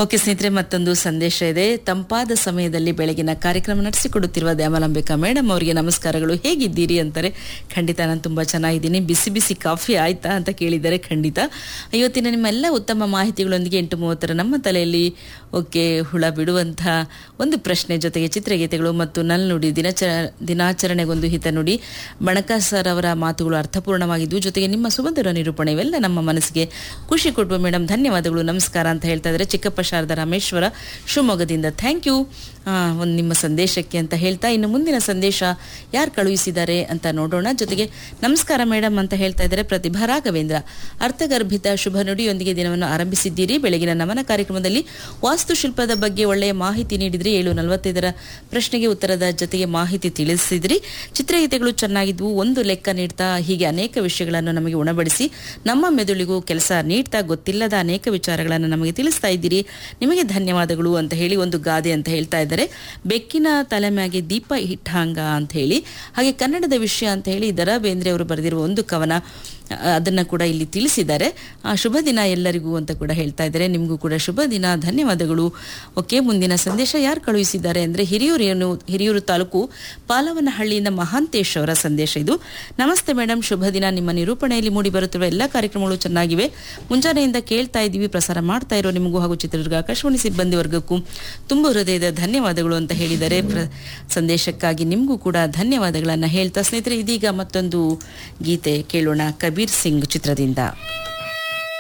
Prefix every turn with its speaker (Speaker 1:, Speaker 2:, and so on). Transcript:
Speaker 1: okay ಸ್ನೇಹಿತರೆ ಮತ್ತೊಂದು ಸಂದೇಶ ಇದೆ ತಂಪಾದ ಸಮಯದಲ್ಲಿ ಬೆಳಗಿನ ಕಾರ್ಯಕ್ರಮ ನಡೆಸಿಕೊಡುತ್ತಿರುವ ದ್ಯಾಮಲಾಂಬಿಕಾ ಮೇಡಮ್ ಅವರಿಗೆ ನಮಸ್ಕಾರಗಳು ಹೇಗಿದ್ದೀರಿ ಅಂತಾರೆ ಖಂಡಿತ ನಾನು ತುಂಬ ಚೆನ್ನಾಗಿದ್ದೀನಿ ಬಿಸಿ ಬಿಸಿ ಕಾಫಿ ಆಯ್ತಾ ಅಂತ ಕೇಳಿದ್ದಾರೆ ಖಂಡಿತ ಇವತ್ತಿನ ನಿಮ್ಮೆಲ್ಲ ಉತ್ತಮ ಮಾಹಿತಿಗಳೊಂದಿಗೆ ಎಂಟು ಮೂವತ್ತರ ನಮ್ಮ ತಲೆಯಲ್ಲಿ ಓಕೆ ಹುಳ ಬಿಡುವಂಥ ಒಂದು ಪ್ರಶ್ನೆ ಜೊತೆಗೆ ಚಿತ್ರಗೀತೆಗಳು ಮತ್ತು ನಲ್ನುಡಿ ದಿನಚ ದಿನಾಚರಣೆಗೊಂದು ಹಿತ ನುಡಿ ಬಣಕ ಸರ್ ಅವರ ಮಾತುಗಳು ಅರ್ಥಪೂರ್ಣವಾಗಿದ್ದು ಜೊತೆಗೆ ನಿಮ್ಮ ಸುಮಧುರ ನಿರೂಪಣೆ ಇವೆಲ್ಲ ನಮ್ಮ ಮನಸ್ಸಿಗೆ ಖುಷಿ ಕೊಡುವ ಮೇಡಮ್ ಧನ್ಯವಾದಗಳು ನಮಸ್ಕಾರ ಅಂತ ಹೇಳ್ತಾ ಇದ್ದಾರೆ ಚಿಕ್ಕಪ್ಪ ಶಾರದಾ ರಾಮೇಶ್ವರ ಶಿವಮೊಗ್ಗದಿಂದ ಥ್ಯಾಂಕ್ ಯು ಒಂದು ನಿಮ್ಮ ಸಂದೇಶಕ್ಕೆ ಅಂತ ಹೇಳ್ತಾ ಇನ್ನು ಮುಂದಿನ ಸಂದೇಶ ಯಾರು ಕಳುಹಿಸಿದ್ದಾರೆ ಅಂತ ನೋಡೋಣ ಜೊತೆಗೆ ನಮಸ್ಕಾರ ಮೇಡಮ್ ಅಂತ ಹೇಳ್ತಾ ಇದ್ದಾರೆ ಪ್ರತಿಭಾ ರಾಘವೇಂದ್ರ ಅರ್ಥಗರ್ಭಿತ ಶುಭ ನುಡಿಯೊಂದಿಗೆ ದಿನವನ್ನು ಆರಂಭಿಸಿದ್ದೀರಿ ಬೆಳಗಿನ ನಮನ ಕಾರ್ಯಕ್ರಮದಲ್ಲಿ ವಾಸ್ತುಶಿಲ್ಪದ ಬಗ್ಗೆ ಒಳ್ಳೆಯ ಮಾಹಿತಿ ನೀಡಿದ್ರಿ ಏಳು ನಲವತ್ತೈದರ ಪ್ರಶ್ನೆಗೆ ಉತ್ತರದ ಜೊತೆಗೆ ಮಾಹಿತಿ ತಿಳಿಸಿದ್ರಿ ಚಿತ್ರಗೀತೆಗಳು ಚೆನ್ನಾಗಿದ್ವು ಒಂದು ಲೆಕ್ಕ ನೀಡ್ತಾ ಹೀಗೆ ಅನೇಕ ವಿಷಯಗಳನ್ನು ನಮಗೆ ಉಣಬಡಿಸಿ ನಮ್ಮ ಮೆದುಳಿಗೂ ಕೆಲಸ ನೀಡ್ತಾ ಗೊತ್ತಿಲ್ಲದ ಅನೇಕ ವಿಚಾರಗಳನ್ನು ನಮಗೆ ತಿಳಿಸ್ತಾ ಇದ್ದೀರಿ ನಿಮಗೆ ಧನ್ಯವಾದಗಳು ಅಂತ ಹೇಳಿ ಒಂದು ಗಾದೆ ಅಂತ ಹೇಳ್ತಾ ಇದ್ದಾರೆ ಬೆಕ್ಕಿನ ತಲೆ ಮ್ಯಾಗೆ ದೀಪ ಇಟ್ಟಂಗ ಅಂತ ಹೇಳಿ ಹಾಗೆ ಕನ್ನಡದ ವಿಷಯ ಅಂತ ಹೇಳಿ ದರ ಬೇಂದ್ರೆ ಅವರು ಬರೆದಿರುವ ಒಂದು ಕವನ ಅದನ್ನು ಕೂಡ ಇಲ್ಲಿ ತಿಳಿಸಿದ್ದಾರೆ ಆ, ಶುಭ ದಿನ ಎಲ್ಲರಿಗೂ ಅಂತ ಕೂಡ ಹೇಳ್ತಾ ಇದ್ದಾರೆ ನಿಮಗೂ ಕೂಡ ಶುಭ ದಿನ ಧನ್ಯವಾದಗಳು ಓಕೆ ಮುಂದಿನ ಸಂದೇಶ ಯಾರು ಕಳುಹಿಸಿದ್ದಾರೆ ಅಂದರೆ ಹಿರಿಯೂರು ಏನು ಹಿರಿಯೂರು ತಾಲೂಕು ಪಾಲವನಹಳ್ಳಿಯಿಂದ ಮಹಾಂತೇಶ್ ಅವರ ಸಂದೇಶ ಇದು ನಮಸ್ತೆ ಮೇಡಮ್ ಶುಭ ದಿನ ನಿಮ್ಮ ನಿರೂಪಣೆಯಲ್ಲಿ ಮೂಡಿ ಬರುತ್ತಿರುವ ಎಲ್ಲ ಕಾರ್ಯಕ್ರಮಗಳು ಚೆನ್ನಾಗಿವೆ ಮುಂಜಾನೆಯಿಂದ ಕೇಳ್ತಾ ಇದ್ದೀವಿ ಪ್ರಸಾರ ಮಾಡ್ತಾ ಇರೋ ನಿಮಗೂ ಹಾಗೂ ಚಿತ್ರದುರ್ಗ ಆಕಾಶವಾಣಿ ಸಿಬ್ಬಂದಿ ವರ್ಗಕ್ಕೂ ತುಂಬ ಹೃದಯದ ಧನ್ಯವಾದಗಳು ಅಂತ ಹೇಳಿದ್ದಾರೆ ಪ್ರ ಸಂದೇಶಕ್ಕಾಗಿ ನಿಮಗೂ ಕೂಡ ಧನ್ಯವಾದಗಳನ್ನು ಹೇಳ್ತಾ ಸ್ನೇಹಿತರೆ ಇದೀಗ ಮತ್ತೊಂದು ಗೀತೆ ಕೇಳೋಣ ಕಬೀರ್ ಸಿಂಗ್ ಚಿತ್ರದಿಂದ